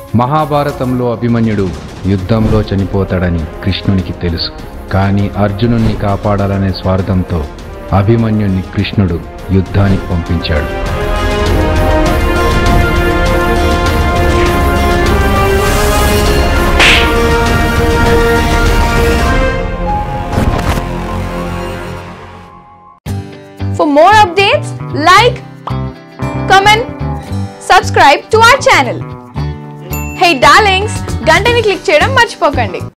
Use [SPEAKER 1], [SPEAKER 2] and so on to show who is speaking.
[SPEAKER 1] మహాభారతంలో అభిమన్యుడు యుద్ధంలో చనిపోతాడని కృష్ణునికి తెలుసు కానీ అర్జునుణ్ణి కాపాడాలనే స్వార్థంతో అభిమన్యుణ్ణి కృష్ణుడు యుద్ధానికి పంపించాడు
[SPEAKER 2] For more updates, like, comment, subscribe to our channel. Hey darlings, గంటని click చేయడం మర్చిపోకండి